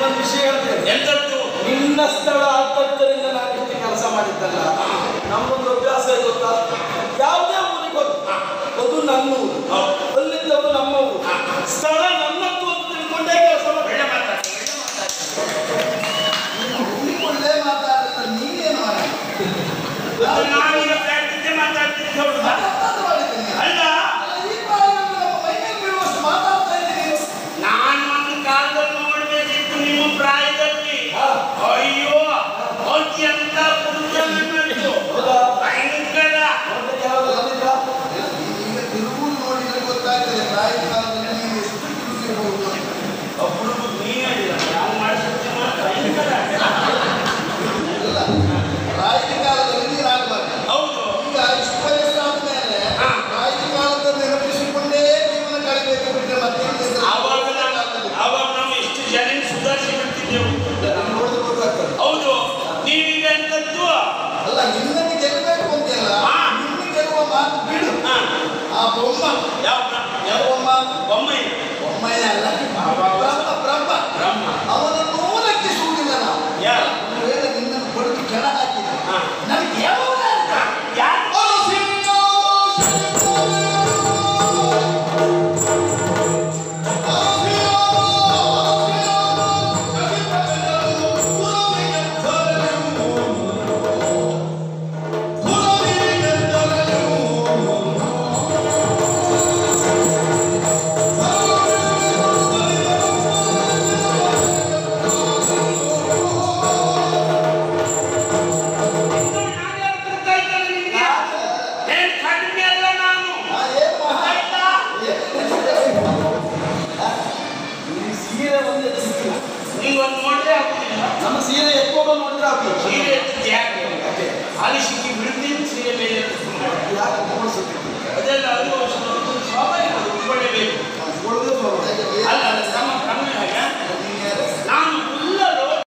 ನಿನಗೊಂದು ವಿಷಯ ಹೇಳ್ತೇನೆ ಎಂತದ್ದು ನಿನ್ನ ಸ್ಥಳ ಆದದ್ದರಿಂದ ನಾನು ಇಷ್ಟು ಕೆಲಸ ಮಾಡಿದ್ದಲ್ಲ ನಮ್ಮೊಂದು ಅಭ್ಯಾಸ ಇದೆ ಗೊತ್ತಾ ಯಾವುದೇ ಊರಿಗೆ ಹೋಗಿ ಅದು ನನ್ನ ಊರು ಹೌದು. ಅಲ್ಲಿದ್ದವರು ನಮ್ಮ ಊರು ಸ್ಥಳ ನನ್ನದ್ದು ಅಂತ ತಿಳ್ಕೊಂಡೇ ಕೆಲಸ ಮಾಡಿ ಒಳ್ಳೆ ಮಾತಾಡ್ತಾರೆ ಒಳ್ಳೆ ಮಾತಾಡುತ್ತ ನೀನೇನು ಮಾಡ ನಾನೀಗ ಪ್ರಾಕ್ಟಿಸ್ ಮಾತಾಡ್ತೀನಿ ಹೌದಾ ಮಾತಾಡ್ತಾ ಮಾಡಿದ್ದೀನಿ ಅಲ್ಲ ಈ ಬಾರಿ ನಮ್ಮ ಮೈ ಮೇಲೆ ಬೀಳುವಷ್ಟು ಮಾತಾಡ್ತಾ ಇದ್ದೀನಿ ನಾನು ಒಂದು ಕಾಲದಲ್ಲಿ ನೋಡ್ಬೇಕಿತ್ತು ನಿಮ್ಮ ಪ್ರಾಯದಲ್ಲಿ ಹಾ. ಅಯ್ಯೋ ಅತ್ಯಂತ ಪುರುಷ ನನ್ನದು ಹೌದಾ ಭಯಂಕರ ಹೊರಗಡೆ ಯಾರಾದ್ರೂ ಬಂದಿದ್ರಾ? ಈಗ ತಿರುಗುದು ನೋಡಿದ್ರೆ ಗೊತ್ತಾಗ್ತದೆ ಪ್ರಾಯ ಕಾಲದಲ್ಲಿ ನೀವು ಎಷ್ಟು ತಿರುಗಿರ್ಬೋದು ಅಂತ. ಒಬ್ಬರು ನೀನು ಹೇಳಿದ ನಾವು ಮಾಡಿಸುತ್ತೆ ಭಯಂಕರ ಅಲ್ಲ ಪ್ರಾಯ ಕಾಲದಲ್ಲಿ ನೀರಾಗಬಾರ್ದು ಹೌದು ಈಗ ಇಷ್ಟು ವಯಸ್ಸಾದ ಮೇಲೆ ಹಾ. ಪ್ರಾಯ ಕಾಲದ ನೆನಪಿಸಿಕೊಂಡೇ ಜೀವನ ಕಳಿಬೇಕು ಬಿಟ್ಟರೆ ಮತ್ತೆ ಆವಾಗ ನಾವು ಆವಾಗ ನಾವು ಎಷ್ಟು ಜನ ಸುಧಾರಿಸಿ ಬಿಡ್ತಿದ್ದೆವು ನಾನು ನೋಡಿದ್ರೆ ಗೊತ್ತಾಗ್ತದೆ ಹೌದು ನೀವೀಗ ಎಂತದ್ದು ಅಲ್ಲ ನಿನ್ನನ್ನು ಗೆಲ್ಲಬೇಕು ಅಂತೆಲ್ಲ ಹಾ. ನಿನ್ನ ಗೆಲ್ಲುವ ಮಾತು ಬಿಡು ಹಾ, ಆ ಬೊಮ್ಮ ಯಾವ ಬ್ರ- ಯಾವ ಬೊಮ್ಮ ಬೊಮ್ಮೆ ಬೊಮ್ಮಯ್ಯ ಅಲ್ಲ ಅಬ್ಬಾ. ಬ್ರಹ್ಮ ಬ್ರಹ್ಮ ಬ್ರಹ್ಮ ಅವನನ್ನು ಲೆಕ್ಕಿಸುವುದಿಲ್ಲ ನಾವು ಯಾರು ಒಂದು ವೇಳೆ ನಿನ್ನನ್ನು ಬಡಿದು ಕೆಳ ಹಾಕಿದ ಹಾ. ನನಗೆ ಯಾವ ಯಾರು ಏನ್ ಕಡಿಮೆ ಅಲ್ಲ ನಾನು ಆಯ್ತಾ? ಈ ಸೀರೆ ಒಂದು ಎತ್ತಿಸಿಲ್ಲ ನಿಂಗೊಂದು ನೋಡ್ರೆ ಆಗುದಿಲ್ಲ ನಮ್ಮ ಸೀರೆ ಎತ್ತುವಾಗ ನೋಡಿದ್ರೆ ಆಗ್ಬೋದು ಸೀರೆ ಎತ್ತಿದ್ದು ಯಾಕೆ ಅಲ್ಲಿ ಸಿಕ್ಕಿ ಬಿಡ್ತೀನಿ ಸೀರೆ ಮೇಲೆ ಎತ್ತಿಸ್ಕೊಂಡು ಯಾಕೆ ತಗೊಳ್ಸುತ್ತೆ ಅದೆಲ್ಲ ಅದು ಸ್ವಾಭಾವಿಕ ಉಟ್ಕೊಳ್ಳೇಬೇಕು ಒಳಗೆ ಅಲ್ಲ ಅಲ್ಲ